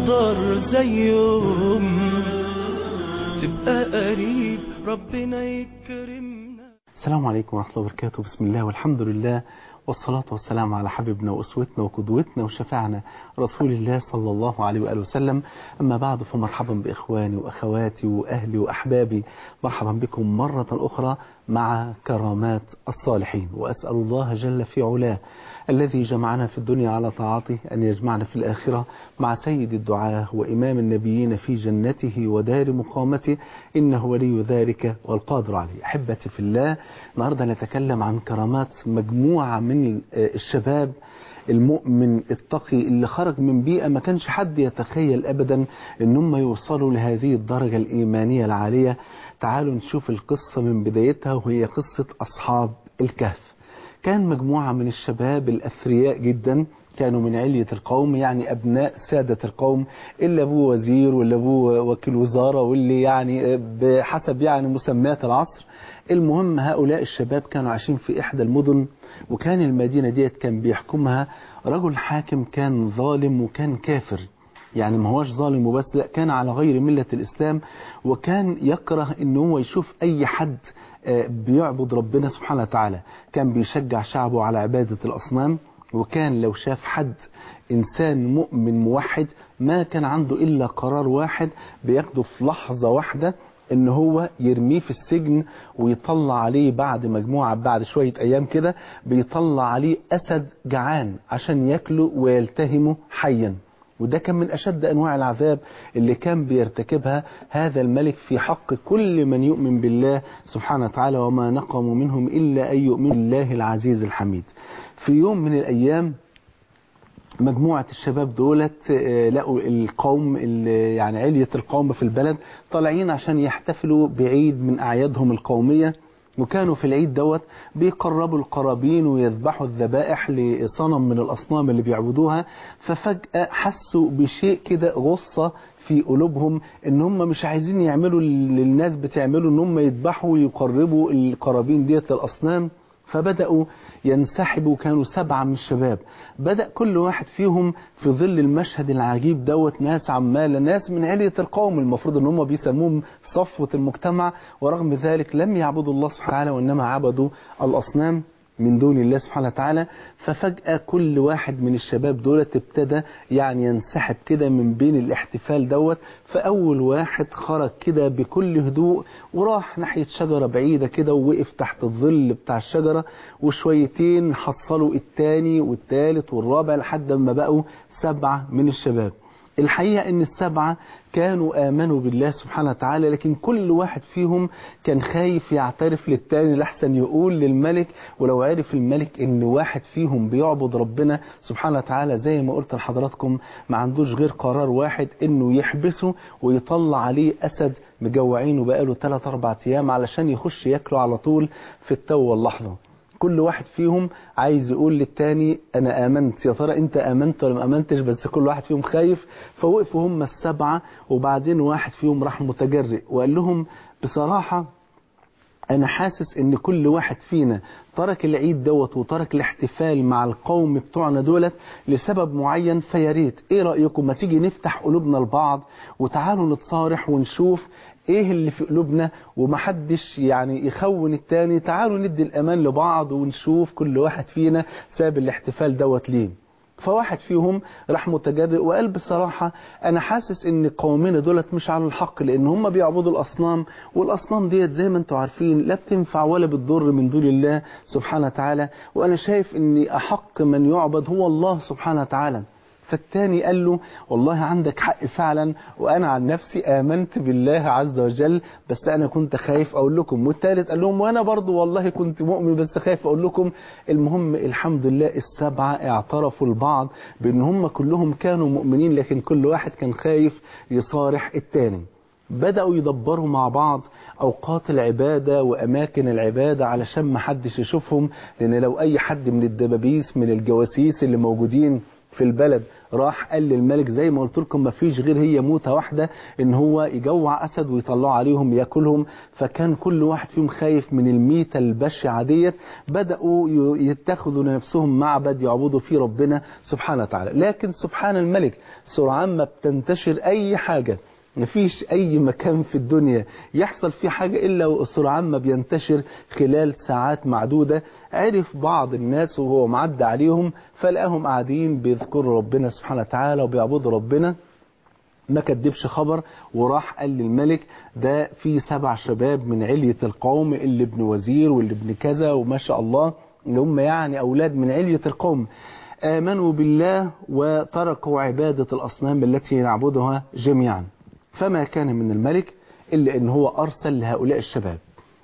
تقدر زيهم تبقى قريب ربنا يكرمنا السلام عليكم ورحمة الله وبركاته بسم الله والحمد لله والصلاة والسلام على حبيبنا وأسوتنا وقدوتنا وشفاعنا رسول الله صلى الله عليه وآله وسلم أما بعد فمرحبا بإخواني وأخواتي وأهلي وأحبابي مرحبا بكم مرة أخرى مع كرامات الصالحين وأسأل الله جل في علاه الذي جمعنا في الدنيا على طاعته أن يجمعنا في الآخرة مع سيد الدعاة وإمام النبيين في جنته ودار مقامته إنه ولي ذلك والقادر عليه أحبتي في الله النهاردة نتكلم عن كرامات مجموعة من الشباب المؤمن التقي اللي خرج من بيئة ما كانش حد يتخيل أبدا ان هم يوصلوا لهذه الدرجة الإيمانية العالية تعالوا نشوف القصة من بدايتها وهي قصة أصحاب الكهف كان مجموعة من الشباب الأثرياء جدا كانوا من علية القوم يعني أبناء سادة القوم اللي أبوه وزير واللي أبوه وكيل وزارة واللي يعني بحسب يعني مسميات العصر المهم هؤلاء الشباب كانوا عايشين في إحدى المدن وكان المدينة ديت كان بيحكمها رجل حاكم كان ظالم وكان كافر يعني ما هوش ظالم وبس لا كان على غير ملة الإسلام وكان يكره ان هو يشوف أي حد بيعبد ربنا سبحانه وتعالى كان بيشجع شعبه على عبادة الأصنام وكان لو شاف حد إنسان مؤمن موحد ما كان عنده إلا قرار واحد بياخده في لحظة واحدة ان هو يرميه في السجن ويطلع عليه بعد مجموعة بعد شوية ايام كده بيطلع عليه اسد جعان عشان ياكله ويلتهمه حيا وده كان من أشد أنواع العذاب اللي كان بيرتكبها هذا الملك في حق كل من يؤمن بالله سبحانه وتعالى وما نقموا منهم إلا أن يؤمنوا بالله العزيز الحميد في يوم من الأيام مجموعة الشباب دولت لقوا القوم يعني علية القوم في البلد طالعين عشان يحتفلوا بعيد من أعيادهم القومية وكانوا في العيد دوت بيقربوا القرابين ويذبحوا الذبائح لصنم من الأصنام اللي بيعبدوها ففجأة حسوا بشيء كده غصة في قلوبهم ان هم مش عايزين يعملوا اللي الناس بتعمله ان هم يذبحوا ويقربوا القرابين ديت للأصنام فبدأوا ينسحبوا كانوا سبعة من الشباب بدأ كل واحد فيهم في ظل المشهد العجيب دوت ناس عمالة ناس من علية القوم المفروض ان هم بيسموهم صفوة المجتمع ورغم ذلك لم يعبدوا الله سبحانه وتعالى وإنما عبدوا الأصنام من دون الله سبحانه وتعالى ففجأة كل واحد من الشباب دولت ابتدى يعني ينسحب كده من بين الاحتفال دوت فأول واحد خرج كده بكل هدوء وراح ناحية شجرة بعيدة كده ووقف تحت الظل بتاع الشجرة وشويتين حصلوا التاني والتالت والرابع لحد ما بقوا سبعة من الشباب الحقيقة ان السبعة كانوا آمنوا بالله سبحانه وتعالى لكن كل واحد فيهم كان خايف يعترف للتاني لحسن يقول للملك ولو عرف الملك ان واحد فيهم بيعبد ربنا سبحانه وتعالى زي ما قلت لحضراتكم ما عندوش غير قرار واحد انه يحبسه ويطلع عليه اسد مجوعينه بقاله 3 4 ايام علشان يخش ياكله على طول في التو واللحظة كل واحد فيهم عايز يقول للتاني انا امنت يا ترى انت امنت ولا ما امنتش بس كل واحد فيهم خايف فوقفوا هم السبعة وبعدين واحد فيهم راح متجرئ وقال لهم بصراحة انا حاسس ان كل واحد فينا ترك العيد دوت وترك الاحتفال مع القوم بتوعنا دولت لسبب معين فياريت ايه رأيكم ما تيجي نفتح قلوبنا لبعض وتعالوا نتصارح ونشوف ايه اللي في قلوبنا ومحدش يعني يخون التاني تعالوا ندي الامان لبعض ونشوف كل واحد فينا ساب الاحتفال دوت ليه فواحد فيهم راح متجرئ وقال بصراحة أنا حاسس إن قومنا دولت مش على الحق لأن هم بيعبدوا الأصنام والأصنام ديت زي ما أنتم عارفين لا بتنفع ولا بتضر من دون الله سبحانه وتعالى وأنا شايف إن أحق من يعبد هو الله سبحانه وتعالى فالتاني قال له والله عندك حق فعلا وأنا عن نفسي آمنت بالله عز وجل بس أنا كنت خايف أقول لكم والتالت قال لهم وأنا برضو والله كنت مؤمن بس خايف أقول لكم المهم الحمد لله السبعة اعترفوا البعض بأن هم كلهم كانوا مؤمنين لكن كل واحد كان خايف يصارح التاني بدأوا يدبروا مع بعض أوقات العبادة وأماكن العبادة علشان ما حدش يشوفهم لأن لو أي حد من الدبابيس من الجواسيس اللي موجودين في البلد راح قال للملك زي ما قلت لكم ما فيش غير هي موتة واحدة ان هو يجوع اسد ويطلعوا عليهم ياكلهم فكان كل واحد فيهم خايف من الميتة البشعة ديت بدأوا يتخذوا لنفسهم معبد يعبدوا فيه ربنا سبحانه وتعالى لكن سبحان الملك سرعان ما بتنتشر اي حاجة مفيش أي مكان في الدنيا يحصل فيه حاجة إلا وسرعان ما بينتشر خلال ساعات معدودة عرف بعض الناس وهو معدى عليهم فلقاهم قاعدين بيذكروا ربنا سبحانه وتعالى وبيعبدوا ربنا ما كدبش خبر وراح قال للملك ده في سبع شباب من علية القوم اللي ابن وزير واللي ابن كذا وما شاء الله اللي هم يعني أولاد من علية القوم آمنوا بالله وتركوا عبادة الأصنام التي نعبدها جميعا فما كان من الملك إلا أن هو أرسل لهؤلاء الشباب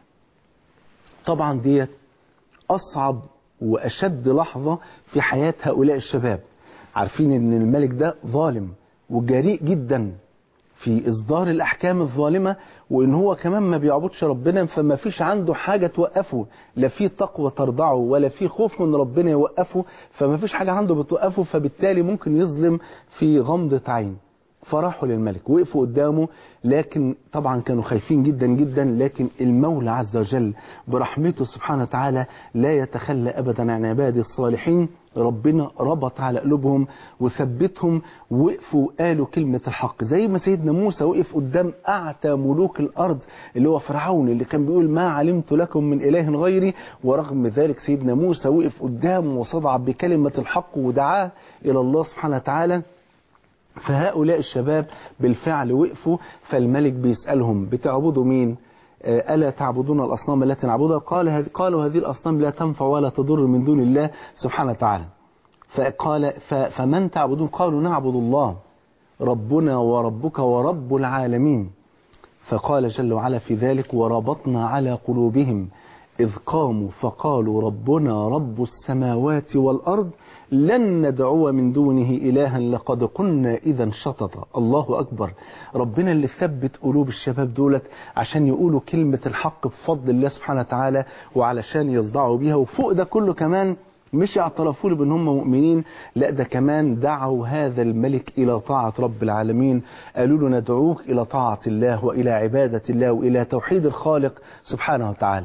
طبعا ديت أصعب وأشد لحظة في حياة هؤلاء الشباب عارفين أن الملك ده ظالم وجريء جدا في إصدار الأحكام الظالمة وإن هو كمان ما بيعبدش ربنا فما فيش عنده حاجة توقفه لا في تقوى ترضعه ولا في خوف من ربنا يوقفه فما فيش حاجة عنده بتوقفه فبالتالي ممكن يظلم في غمضة عين فراحوا للملك وقفوا قدامه لكن طبعا كانوا خايفين جدا جدا لكن المولى عز وجل برحمته سبحانه وتعالى لا يتخلى أبدا عن عباده الصالحين ربنا ربط على قلوبهم وثبتهم وقفوا قالوا كلمة الحق زي ما سيدنا موسى وقف قدام أعتى ملوك الأرض اللي هو فرعون اللي كان بيقول ما علمت لكم من إله غيري ورغم ذلك سيدنا موسى وقف قدامه وصدع بكلمة الحق ودعاه إلى الله سبحانه وتعالى فهؤلاء الشباب بالفعل وقفوا فالملك بيسألهم بتعبدوا مين ألا تعبدون الأصنام التي نعبدها قال هذ... قالوا هذه الأصنام لا تنفع ولا تضر من دون الله سبحانه وتعالى فقال ف... فمن تعبدون قالوا نعبد الله ربنا وربك ورب العالمين فقال جل وعلا في ذلك وربطنا على قلوبهم إذ قاموا فقالوا ربنا رب السماوات والأرض لن ندعو من دونه إلها لقد قلنا إذا شططا الله أكبر ربنا اللي ثبت قلوب الشباب دولت عشان يقولوا كلمة الحق بفضل الله سبحانه وتعالى وعلشان يصدعوا بيها وفوق ده كله كمان مش اعترفوا له بان هم مؤمنين لا ده كمان دعوا هذا الملك الى طاعة رب العالمين قالوا له ندعوك الى طاعة الله والى عبادة الله والى توحيد الخالق سبحانه وتعالى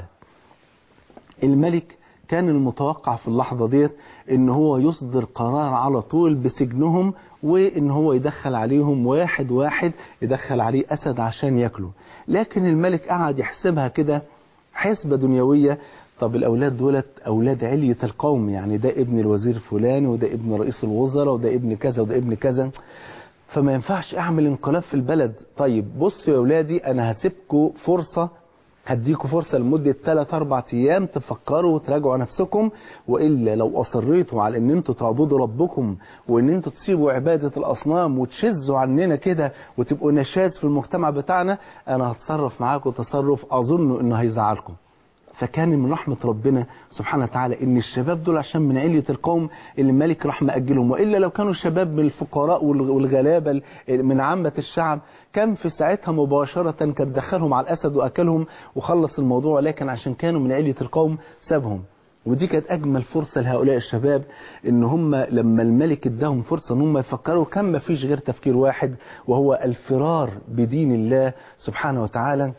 الملك كان المتوقع في اللحظة ديت ان هو يصدر قرار على طول بسجنهم وان هو يدخل عليهم واحد واحد يدخل عليه اسد عشان ياكله لكن الملك قعد يحسبها كده حسبة دنيوية طب الاولاد دولت اولاد علية القوم يعني ده ابن الوزير فلان وده ابن رئيس الوزراء وده ابن كذا وده ابن كذا فما ينفعش اعمل انقلاب في البلد طيب بصوا يا اولادي انا هسيبكم فرصة هديكوا فرصة لمدة 3 4 ايام تفكروا وتراجعوا نفسكم والا لو اصريتوا على ان انتوا تعبدوا ربكم وان انتوا تسيبوا عبادة الاصنام وتشزوا عننا كده وتبقوا نشاز في المجتمع بتاعنا انا هتصرف معاكم تصرف اظن انه هيزعلكم فكان من رحمة ربنا سبحانه وتعالى ان الشباب دول عشان من علية القوم اللي الملك راح مأجلهم وإلا لو كانوا شباب من الفقراء والغلابة من عامة الشعب كان في ساعتها مباشرة كان دخلهم على الأسد وأكلهم وخلص الموضوع لكن عشان كانوا من علية القوم سابهم ودي كانت أجمل فرصة لهؤلاء الشباب إن هم لما الملك اداهم فرصة إن هم يفكروا كان ما فيش غير تفكير واحد وهو الفرار بدين الله سبحانه وتعالى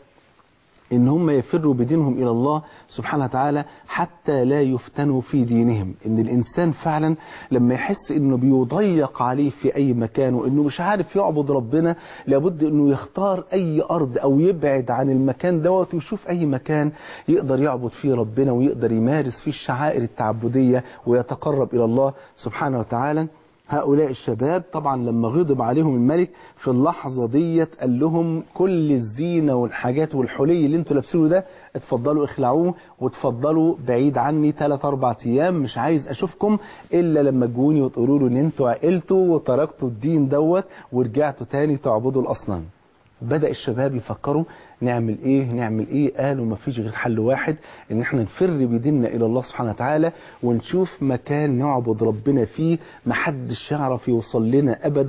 ان هم يفروا بدينهم الى الله سبحانه وتعالى حتى لا يفتنوا في دينهم ان الانسان فعلا لما يحس انه بيضيق عليه في اي مكان وانه مش عارف يعبد ربنا لابد انه يختار اي ارض او يبعد عن المكان دوت ويشوف اي مكان يقدر يعبد فيه ربنا ويقدر يمارس فيه الشعائر التعبدية ويتقرب الى الله سبحانه وتعالى هؤلاء الشباب طبعا لما غضب عليهم الملك في اللحظة ديت قال لهم كل الزينة والحاجات والحلي اللي انتوا لابسينه ده اتفضلوا اخلعوه وتفضلوا بعيد عني 3 4 ايام مش عايز اشوفكم الا لما تجوني وتقولوا له ان انتوا عقلتوا وتركتوا الدين دوت ورجعتوا تاني تعبدوا الاصنام بدأ الشباب يفكروا نعمل ايه نعمل ايه قالوا ما فيش غير حل واحد ان احنا نفر بديننا الى الله سبحانه وتعالى ونشوف مكان نعبد ربنا فيه محدش يعرف يوصل لنا ابدا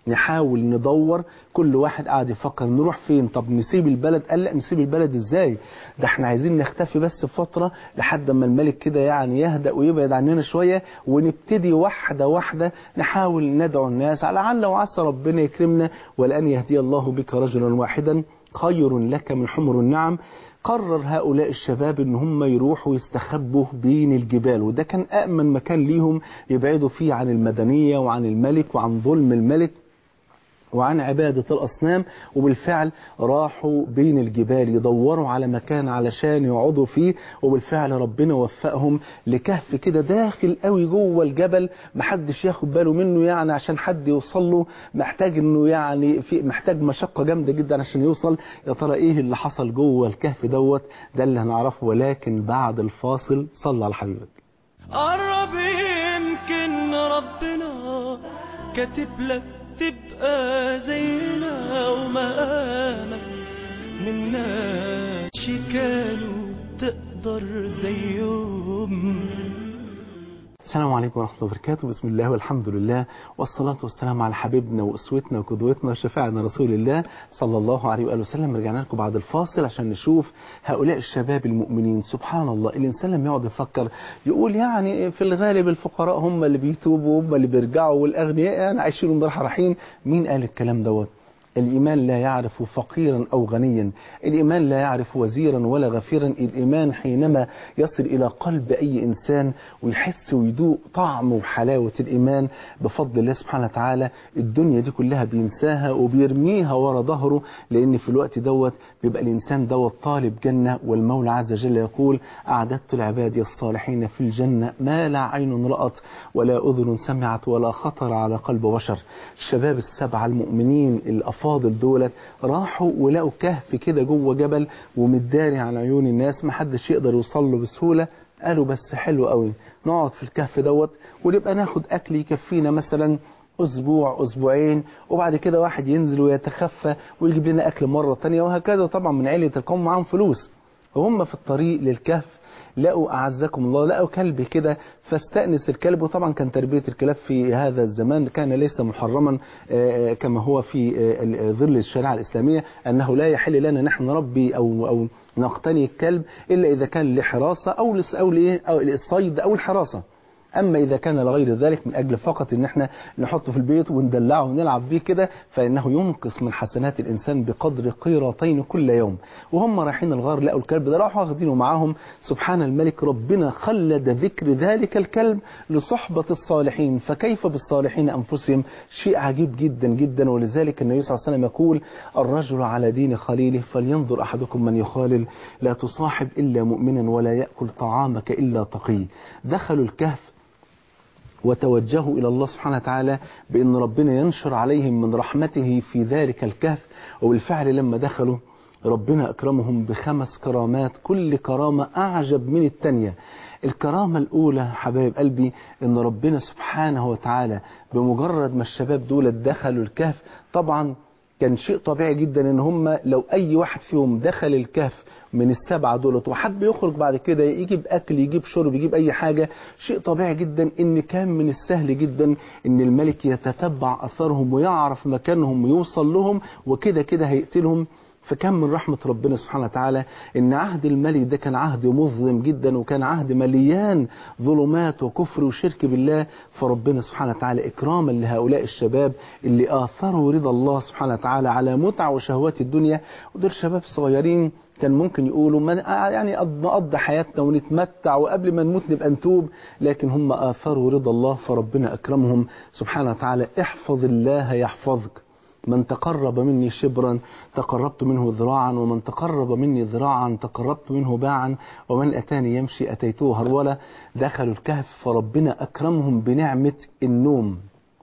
نحاول ندور كل واحد قاعد يفكر نروح فين طب نسيب البلد قال لا نسيب البلد ازاي ده احنا عايزين نختفي بس فترة لحد ما الملك كده يعني يهدأ ويبعد عننا شوية ونبتدي واحدة واحدة نحاول ندعو الناس على لعل وعسى ربنا يكرمنا ولأن يهدي الله بك رجلا واحدا خير لك من حمر النعم قرر هؤلاء الشباب ان هم يروحوا يستخبوا بين الجبال وده كان أأمن مكان ليهم يبعدوا فيه عن المدنية وعن الملك وعن ظلم الملك وعن عبادة الأصنام وبالفعل راحوا بين الجبال يدوروا على مكان علشان يقعدوا فيه وبالفعل ربنا وفقهم لكهف كده داخل قوي جوه الجبل محدش ياخد باله منه يعني عشان حد يوصل له محتاج انه يعني في محتاج مشقة جامدة جدا عشان يوصل يا ترى ايه اللي حصل جوه الكهف دوت ده اللي هنعرفه ولكن بعد الفاصل صلى على حبيبك قرب يمكن ربنا كاتب لك تبقى زينا ومقامك من ناس كانوا تقدر زيهم السلام عليكم ورحمة الله وبركاته بسم الله والحمد لله والصلاة والسلام على حبيبنا وأسوتنا وقدوتنا وشفاعنا رسول الله صلى الله عليه وآله وسلم رجعنا لكم بعد الفاصل عشان نشوف هؤلاء الشباب المؤمنين سبحان الله الإنسان لما يقعد يفكر يقول يعني في الغالب الفقراء هم اللي بيتوبوا هم اللي بيرجعوا والأغنياء يعني عايشين براحة رايحين مين قال الكلام دوت الإيمان لا يعرف فقيرا أو غنيا الإيمان لا يعرف وزيرا ولا غفيرا الإيمان حينما يصل إلى قلب أي إنسان ويحس ويدوق طعم وحلاوة الإيمان بفضل الله سبحانه وتعالى الدنيا دي كلها بينساها وبيرميها ورا ظهره لأن في الوقت دوت بيبقى الإنسان دوت طالب جنة والمولى عز وجل يقول أعددت لعبادي الصالحين في الجنة ما لا عين رأت ولا أذن سمعت ولا خطر على قلب بشر الشباب السبعة المؤمنين الأفضل الافاضل دولت راحوا ولقوا كهف كده جوه جبل ومتداري عن عيون الناس ما حدش يقدر يوصل له بسهوله قالوا بس حلو قوي نقعد في الكهف دوت ونبقى ناخد اكل يكفينا مثلا اسبوع اسبوعين وبعد كده واحد ينزل ويتخفى ويجيب لنا اكل مره تانية وهكذا طبعا من عيله القوم معاهم فلوس وهم في الطريق للكهف لقوا أعزكم الله لقوا كلب كده فاستأنس الكلب وطبعا كان تربية الكلاب في هذا الزمان كان ليس محرما كما هو في ظل الشريعة الإسلامية أنه لا يحل لنا نحن نربي أو أو نقتني الكلب إلا إذا كان لحراسة أو أو أو للصيد أو الحراسة أما إذا كان لغير ذلك من أجل فقط إن إحنا نحطه في البيت وندلعه ونلعب بيه كده فإنه ينقص من حسنات الإنسان بقدر قيرتين كل يوم وهم رايحين الغار لقوا الكلب ده راحوا واخدينه معاهم سبحان الملك ربنا خلد ذكر ذلك الكلب لصحبة الصالحين فكيف بالصالحين أنفسهم شيء عجيب جدا جدا ولذلك النبي صلى الله عليه وسلم يقول الرجل على دين خليله فلينظر أحدكم من يخالل لا تصاحب إلا مؤمنا ولا يأكل طعامك إلا تقي دخلوا الكهف وتوجهوا إلى الله سبحانه وتعالى بأن ربنا ينشر عليهم من رحمته في ذلك الكهف وبالفعل لما دخلوا ربنا أكرمهم بخمس كرامات كل كرامة أعجب من التانية الكرامة الأولى حبايب قلبي أن ربنا سبحانه وتعالى بمجرد ما الشباب دول دخلوا الكهف طبعا كان شيء طبيعي جدا ان هم لو اي واحد فيهم دخل الكهف من السبعة دولت وحب يخرج بعد كده يجيب أكل يجيب شرب يجيب أي حاجة شيء طبيعي جدا إن كان من السهل جدا إن الملك يتتبع أثرهم ويعرف مكانهم ويوصل لهم وكده كده هيقتلهم فكان من رحمة ربنا سبحانه وتعالى إن عهد الملك ده كان عهد مظلم جدا وكان عهد مليان ظلمات وكفر وشرك بالله فربنا سبحانه وتعالى إكراما لهؤلاء الشباب اللي آثروا رضا الله سبحانه وتعالى على متع وشهوات الدنيا ودول شباب صغيرين كان ممكن يقولوا ما يعني نقضي حياتنا ونتمتع وقبل ما نموت نبقى نتوب لكن هم آثروا رضا الله فربنا أكرمهم سبحانه وتعالى احفظ الله يحفظك من تقرب مني شبرا تقربت منه ذراعا ومن تقرب مني ذراعا تقربت منه باعا ومن أتاني يمشي أتيته هرولا دخلوا الكهف فربنا أكرمهم بنعمة النوم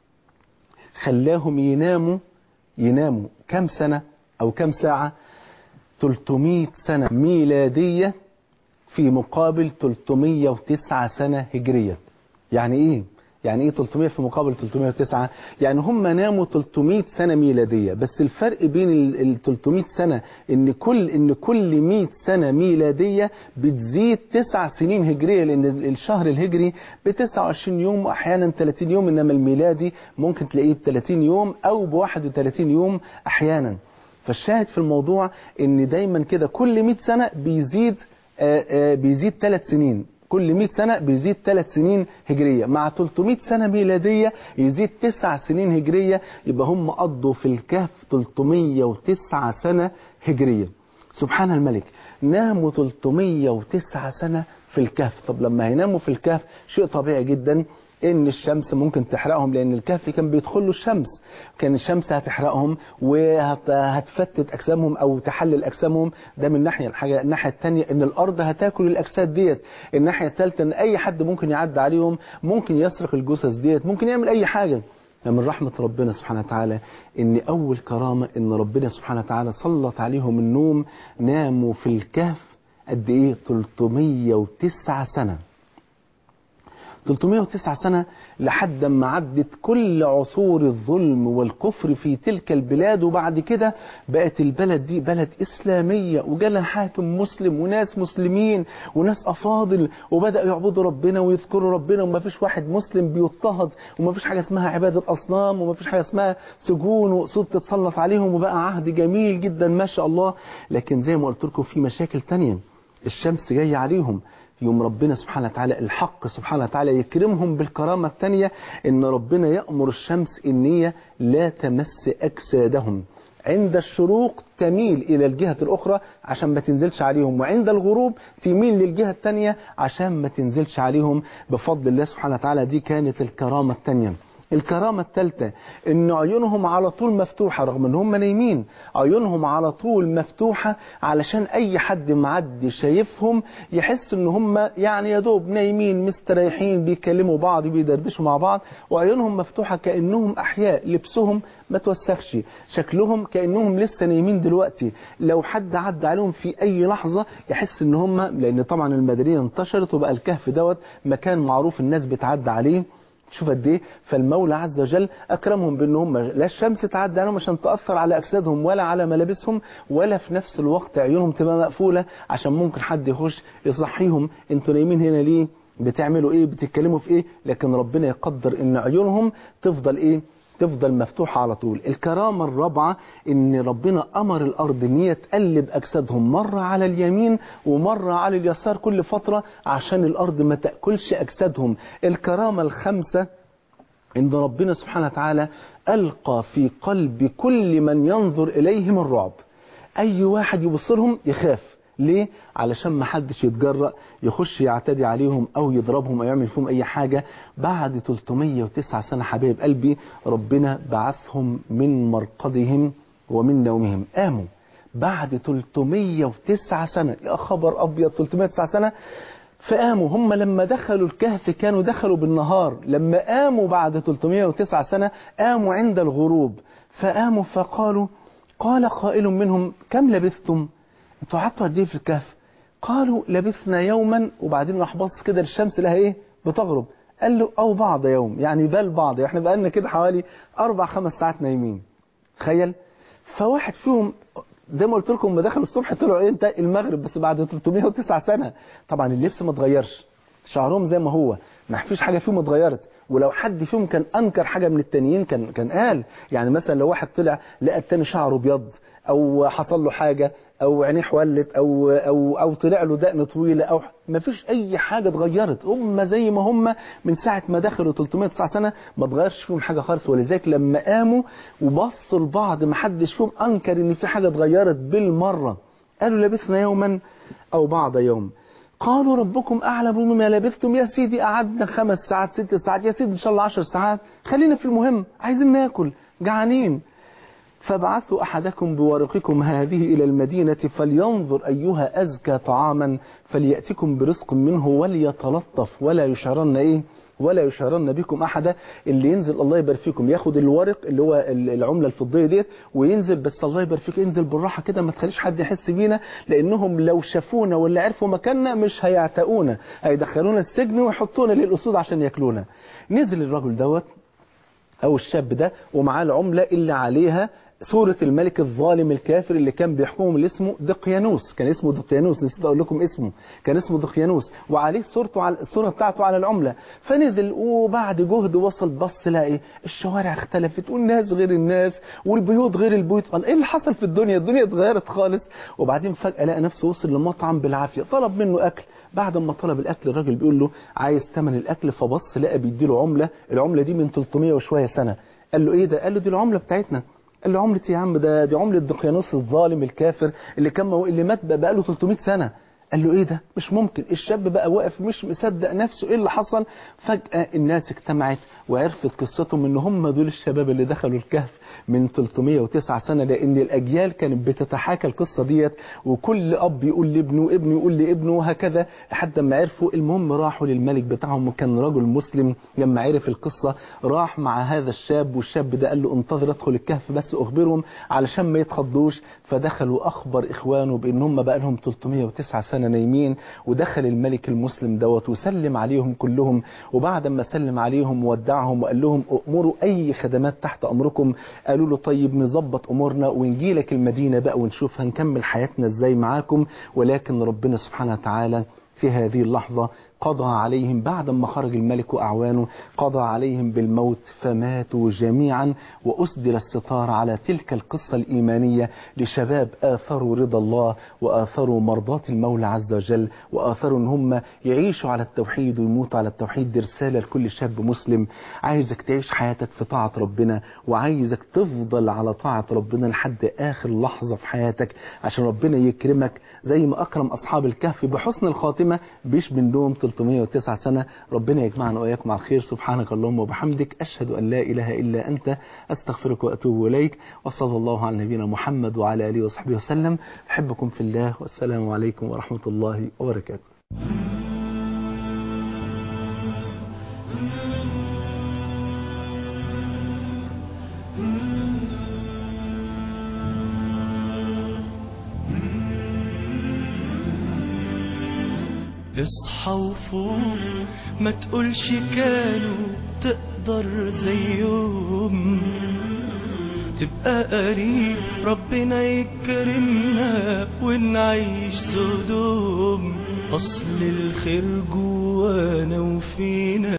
خلاهم يناموا يناموا كم سنة أو كم ساعة 300 سنة ميلادية في مقابل 309 سنة هجرية يعني إيه؟ يعني ايه 300 في مقابل 309 يعني هم ناموا 300 سنة ميلادية بس الفرق بين ال 300 سنة ان كل ان كل 100 سنة ميلادية بتزيد 9 سنين هجرية لان الشهر الهجري ب 29 يوم واحيانا 30 يوم انما الميلادي ممكن تلاقيه ب 30 يوم او ب 31 يوم احيانا فالشاهد في الموضوع ان دايما كده كل 100 سنة بيزيد آآ آآ بيزيد 3 سنين كل 100 سنة بيزيد 3 سنين هجرية مع 300 سنة ميلادية يزيد 9 سنين هجرية يبقى هم قضوا في الكهف 309 سنة هجرية سبحان الملك ناموا 309 سنة في الكهف طب لما هيناموا في الكهف شيء طبيعي جدا ان الشمس ممكن تحرقهم لان الكهف كان بيدخل له الشمس كان الشمس هتحرقهم وهتفتت اجسامهم او تحلل اجسامهم ده من ناحيه الحاجه الناحيه الثانيه ان الارض هتاكل الاجساد ديت الناحيه الثالثه ان اي حد ممكن يعدي عليهم ممكن يسرق الجثث ديت ممكن يعمل اي حاجه من رحمة ربنا سبحانه وتعالى ان اول كرامة ان ربنا سبحانه وتعالى سلط عليهم النوم ناموا في الكهف قد ايه 309 سنة 309 سنة لحد ما عدت كل عصور الظلم والكفر في تلك البلاد وبعد كده بقت البلد دي بلد إسلامية وجالها حاكم مسلم وناس مسلمين وناس أفاضل وبدأوا يعبدوا ربنا ويذكروا ربنا وما فيش واحد مسلم بيضطهد وما فيش حاجة اسمها عبادة أصنام وما فيش حاجة اسمها سجون وأسود تتسلط عليهم وبقى عهد جميل جدا ما شاء الله لكن زي ما قلت لكم في مشاكل تانية الشمس جاية عليهم يوم ربنا سبحانه وتعالى الحق سبحانه وتعالى يكرمهم بالكرامة الثانية ان ربنا يأمر الشمس ان هي لا تمس اجسادهم عند الشروق تميل الى الجهة الاخرى عشان ما تنزلش عليهم وعند الغروب تميل للجهة الثانية عشان ما تنزلش عليهم بفضل الله سبحانه وتعالى دي كانت الكرامة الثانية الكرامة الثالثة ان عيونهم على طول مفتوحة رغم ان هم نايمين عيونهم على طول مفتوحة علشان اي حد معدي شايفهم يحس ان هم يعني يا دوب نايمين مستريحين بيكلموا بعض بيدردشوا مع بعض وعيونهم مفتوحة كأنهم احياء لبسهم ما توسخش شكلهم كأنهم لسه نايمين دلوقتي لو حد عدى عليهم في اي لحظة يحس ان هم لان طبعا المدينة انتشرت وبقى الكهف دوت مكان معروف الناس بتعدى عليه شوف قد ايه فالمولى عز وجل اكرمهم بان هم لا الشمس تعدي عليهم عشان تاثر على اجسادهم ولا على ملابسهم ولا في نفس الوقت عيونهم تبقى مقفوله عشان ممكن حد يخش يصحيهم انتوا نايمين هنا ليه بتعملوا ايه بتتكلموا في ايه لكن ربنا يقدر ان عيونهم تفضل ايه تفضل مفتوحة على طول الكرامة الرابعة ان ربنا امر الارض ان هي تقلب اجسادهم مرة على اليمين ومرة على اليسار كل فترة عشان الارض ما تأكلش اجسادهم الكرامة الخامسة ان ربنا سبحانه وتعالى القى في قلب كل من ينظر اليهم الرعب اي واحد يبصرهم يخاف ليه؟ علشان ما حدش يتجرأ يخش يعتدي عليهم أو يضربهم أو يعمل فيهم أي حاجة بعد 309 سنة حبايب قلبي ربنا بعثهم من مرقدهم ومن نومهم قاموا بعد 309 سنة يا خبر أبيض 309 سنة فقاموا هم لما دخلوا الكهف كانوا دخلوا بالنهار لما قاموا بعد 309 سنة قاموا عند الغروب فقاموا فقالوا قال قائل منهم كم لبثتم انتوا قعدتوا قد ايه في الكهف قالوا لبثنا يوما وبعدين راح بص كده للشمس لها ايه بتغرب قال له او بعض يوم يعني بل بعض احنا بقالنا كده حوالي اربع خمس ساعات نايمين تخيل فواحد فيهم زي ما قلت لكم لما دخلوا الصبح طلعوا ايه انت المغرب بس بعد 309 سنه طبعا اللبس ما اتغيرش شعرهم زي ما هو ما فيش حاجه فيهم اتغيرت ولو حد فيهم كان انكر حاجه من التانيين كان كان قال يعني مثلا لو واحد طلع لقى التاني شعره ابيض او حصل له حاجه او عينيه حولت او او او طلع له دقن طويله او ما فيش اي حاجه اتغيرت هم زي ما هم من ساعه ما دخلوا 309 سنه ما اتغيرش فيهم حاجه خالص ولذلك لما قاموا وبصوا لبعض ما حدش فيهم انكر ان في حاجه اتغيرت بالمره قالوا لبثنا يوما او بعض يوم قالوا ربكم أعلم بما لبثتم يا سيدي قعدنا خمس ساعات ست ساعات يا سيدي إن شاء الله عشر ساعات خلينا في المهم عايزين ناكل جعانين فابعثوا أحدكم بورقكم هذه إلى المدينة فلينظر أيها أزكى طعاما فليأتكم برزق منه وليتلطف ولا يشعرن إيه ولا يشعرن بكم احدا اللي ينزل الله يبارك فيكم ياخد الورق اللي هو العمله الفضيه ديت وينزل بس الله يبارك فيك انزل بالراحه كده ما تخليش حد يحس بينا لانهم لو شافونا ولا عرفوا مكاننا مش هيعتقونا هيدخلونا السجن ويحطونا للاسود عشان ياكلونا نزل الرجل دوت او الشاب ده ومعاه العمله اللي عليها صورة الملك الظالم الكافر اللي كان بيحكمهم اللي اسمه دقيانوس كان اسمه دقيانوس نسيت اقول لكم اسمه كان اسمه دقيانوس وعليه صورته على الصورة بتاعته على العملة فنزل وبعد جهد وصل بص لقى الشوارع اختلفت والناس غير الناس والبيوت غير البيوت قال ايه اللي حصل في الدنيا الدنيا اتغيرت خالص وبعدين فجأة لقى نفسه وصل لمطعم بالعافية طلب منه اكل بعد ما طلب الاكل الراجل بيقول له عايز ثمن الاكل فبص لقى بيديله عملة العملة دي من 300 وشوية سنة قال له ايه ده قال له دي العملة بتاعتنا قال له عملة يا عم ده دي عملة دقيانوس الظالم الكافر اللي كان مو... اللي مات بقى له 300 سنة قال له ايه ده مش ممكن الشاب بقى واقف مش مصدق نفسه ايه اللي حصل فجأة الناس اجتمعت وعرفت قصتهم ان هم دول الشباب اللي دخلوا الكهف من 309 سنة لان الاجيال كانت بتتحاكى القصة ديت وكل اب يقول لابنه وابنه يقول لابنه وهكذا لحد ما عرفوا المهم راحوا للملك بتاعهم وكان رجل مسلم لما عرف القصة راح مع هذا الشاب والشاب ده قال له انتظر ادخل الكهف بس اخبرهم علشان ما يتخضوش فدخلوا اخبر اخوانه بان هم بقى لهم 309 سنة نايمين ودخل الملك المسلم دوت وسلم عليهم كلهم وبعد ما سلم عليهم ودعهم وقال لهم امروا اي خدمات تحت امركم قالوا له طيب نظبط امورنا ونجي لك المدينة بقى ونشوف هنكمل حياتنا ازاي معاكم ولكن ربنا سبحانه وتعالى في هذه اللحظة قضى عليهم بعد ما خرج الملك وأعوانه قضى عليهم بالموت فماتوا جميعا وأسدل الستار على تلك القصة الإيمانية لشباب آثروا رضا الله وآثروا مرضاة المولى عز وجل وآثروا أن هم يعيشوا على التوحيد ويموتوا على التوحيد دي رسالة لكل شاب مسلم عايزك تعيش حياتك في طاعة ربنا وعايزك تفضل على طاعة ربنا لحد آخر لحظة في حياتك عشان ربنا يكرمك زي ما أكرم أصحاب الكهف بحسن الخاتمة بيش بنهم 309 سنة ربنا يجمعنا وإياكم على الخير سبحانك اللهم وبحمدك أشهد أن لا إله إلا أنت أستغفرك وأتوب إليك وصلى الله على نبينا محمد وعلى آله وصحبه وسلم أحبكم في الله والسلام عليكم ورحمة الله وبركاته اصحى وفوق ما تقولش كانوا تقدر زيهم تبقى قريب ربنا يكرمنا ونعيش سدوم اصل الخير جوانا وفينا